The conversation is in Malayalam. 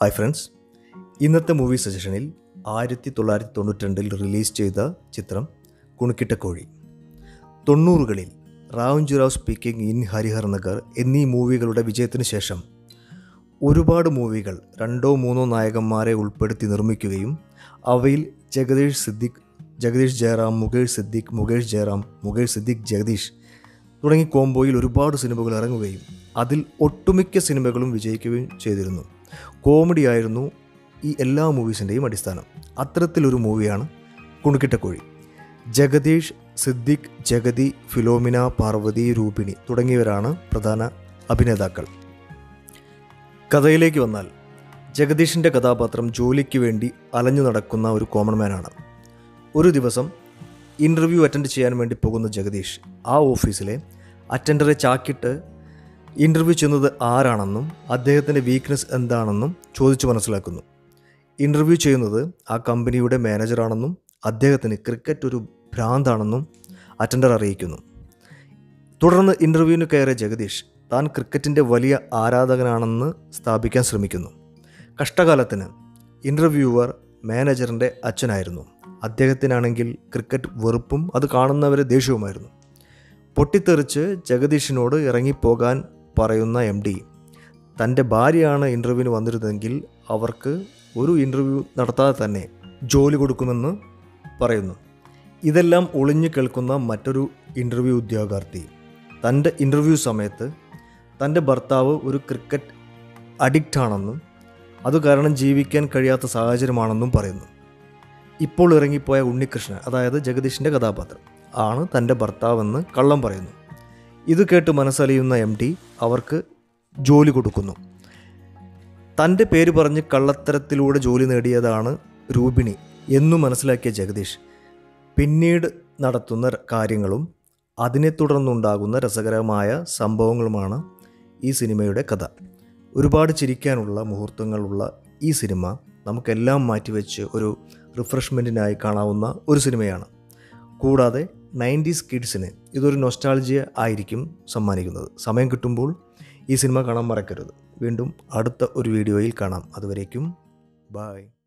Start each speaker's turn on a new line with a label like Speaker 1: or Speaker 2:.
Speaker 1: ഹായ് ഫ്രണ്ട്സ് ഇന്നത്തെ മൂവി സജഷനിൽ ആയിരത്തി തൊള്ളായിരത്തി തൊണ്ണൂറ്റി രണ്ടിൽ റിലീസ് ചെയ്ത ചിത്രം കുണുക്കിട്ടക്കോഴി തൊണ്ണൂറുകളിൽ റാവുഞ്ചുറാവ് സ്പീക്കിംഗ് ഇൻ ഹരിഹർ നഗർ എന്നീ മൂവികളുടെ വിജയത്തിന് ശേഷം ഒരുപാട് മൂവികൾ രണ്ടോ മൂന്നോ നായകന്മാരെ ഉൾപ്പെടുത്തി നിർമ്മിക്കുകയും അവയിൽ ജഗദീഷ് സിദ്ദിഖ് ജഗദീഷ് ജയറാം മുകേഷ് സിദ്ദിഖ് മുകേഷ് ജയറാം മുകേഷ് സിദ്ദിഖ് ജഗദീഷ് തുടങ്ങി കോംബോയിൽ ഒരുപാട് സിനിമകൾ ഇറങ്ങുകയും അതിൽ ഒട്ടുമിക്ക സിനിമകളും വിജയിക്കുകയും ചെയ്തിരുന്നു കോമഡി ആയിരുന്നു ഈ എല്ലാ മൂവീസിൻ്റെയും അടിസ്ഥാനം അത്തരത്തിലൊരു മൂവിയാണ് കുണുക്കിട്ടക്കോഴി ജഗദീഷ് സിദ്ദിഖ് ജഗതി ഫിലോമിന പാർവതി രൂപിണി തുടങ്ങിയവരാണ് പ്രധാന അഭിനേതാക്കൾ കഥയിലേക്ക് വന്നാൽ ജഗദീഷിൻ്റെ കഥാപാത്രം ജോലിക്ക് വേണ്ടി അലഞ്ഞു നടക്കുന്ന ഒരു കോമൺ മാനാണ് ഒരു ദിവസം ഇൻ്റർവ്യൂ അറ്റൻഡ് ചെയ്യാൻ വേണ്ടി പോകുന്ന ജഗദീഷ് ആ ഓഫീസിലെ അറ്റൻഡറെ ചാക്കിട്ട് ഇൻ്റർവ്യൂ ചെയ്യുന്നത് ആരാണെന്നും അദ്ദേഹത്തിൻ്റെ വീക്ക്നെസ് എന്താണെന്നും ചോദിച്ചു മനസ്സിലാക്കുന്നു ഇൻ്റർവ്യൂ ചെയ്യുന്നത് ആ കമ്പനിയുടെ മാനേജറാണെന്നും അദ്ദേഹത്തിന് ക്രിക്കറ്റ് ഒരു ഭ്രാന്താണെന്നും അറ്റൻഡർ അറിയിക്കുന്നു തുടർന്ന് ഇൻ്റർവ്യൂവിന് കയറിയ ജഗദീഷ് താൻ ക്രിക്കറ്റിൻ്റെ വലിയ ആരാധകനാണെന്ന് സ്ഥാപിക്കാൻ ശ്രമിക്കുന്നു കഷ്ടകാലത്തിന് ഇൻ്റർവ്യൂവർ മാനേജറിൻ്റെ അച്ഛനായിരുന്നു അദ്ദേഹത്തിനാണെങ്കിൽ ക്രിക്കറ്റ് വെറുപ്പും അത് കാണുന്നവരെ ദേഷ്യവുമായിരുന്നു പൊട്ടിത്തെറിച്ച് ജഗദീഷിനോട് ഇറങ്ങിപ്പോകാൻ പറയുന്ന എം ഡി തൻ്റെ ഭാര്യയാണ് ഇൻ്റർവ്യൂവിന് വന്നിരുന്നതെങ്കിൽ അവർക്ക് ഒരു ഇൻ്റർവ്യൂ നടത്താതെ തന്നെ ജോലി കൊടുക്കുമെന്ന് പറയുന്നു ഇതെല്ലാം ഒളിഞ്ഞു കേൾക്കുന്ന മറ്റൊരു ഇൻ്റർവ്യൂ ഉദ്യോഗാർത്ഥി തൻ്റെ ഇൻ്റർവ്യൂ സമയത്ത് തൻ്റെ ഭർത്താവ് ഒരു ക്രിക്കറ്റ് അഡിക്റ്റ് ആണെന്നും അത് കാരണം ജീവിക്കാൻ കഴിയാത്ത സാഹചര്യമാണെന്നും പറയുന്നു ഇപ്പോൾ ഇറങ്ങിപ്പോയ ഉണ്ണികൃഷ്ണൻ അതായത് ജഗദീഷിൻ്റെ കഥാപാത്രം ആണ് തൻ്റെ ഭർത്താവെന്ന് കള്ളം പറയുന്നു ഇത് കേട്ട് മനസ്സലിയുന്ന എം ഡി അവർക്ക് ജോലി കൊടുക്കുന്നു തൻ്റെ പേര് പറഞ്ഞ് കള്ളത്തരത്തിലൂടെ ജോലി നേടിയതാണ് രൂപിണി എന്നു മനസ്സിലാക്കിയ ജഗദീഷ് പിന്നീട് നടത്തുന്ന കാര്യങ്ങളും അതിനെ തുടർന്നുണ്ടാകുന്ന രസകരമായ സംഭവങ്ങളുമാണ് ഈ സിനിമയുടെ കഥ ഒരുപാട് ചിരിക്കാനുള്ള മുഹൂർത്തങ്ങളുള്ള ഈ സിനിമ നമുക്കെല്ലാം മാറ്റിവെച്ച് ഒരു റിഫ്രഷ്മെൻറ്റിനായി കാണാവുന്ന ഒരു സിനിമയാണ് കൂടാതെ നയൻറ്റീസ് കിഡ്സിന് ഇതൊരു നൊസ്റ്റാൾജിയ ആയിരിക്കും സമ്മാനിക്കുന്നത് സമയം കിട്ടുമ്പോൾ ഈ സിനിമ കാണാൻ മറക്കരുത് വീണ്ടും അടുത്ത ഒരു വീഡിയോയിൽ കാണാം അതുവരേക്കും ബായ്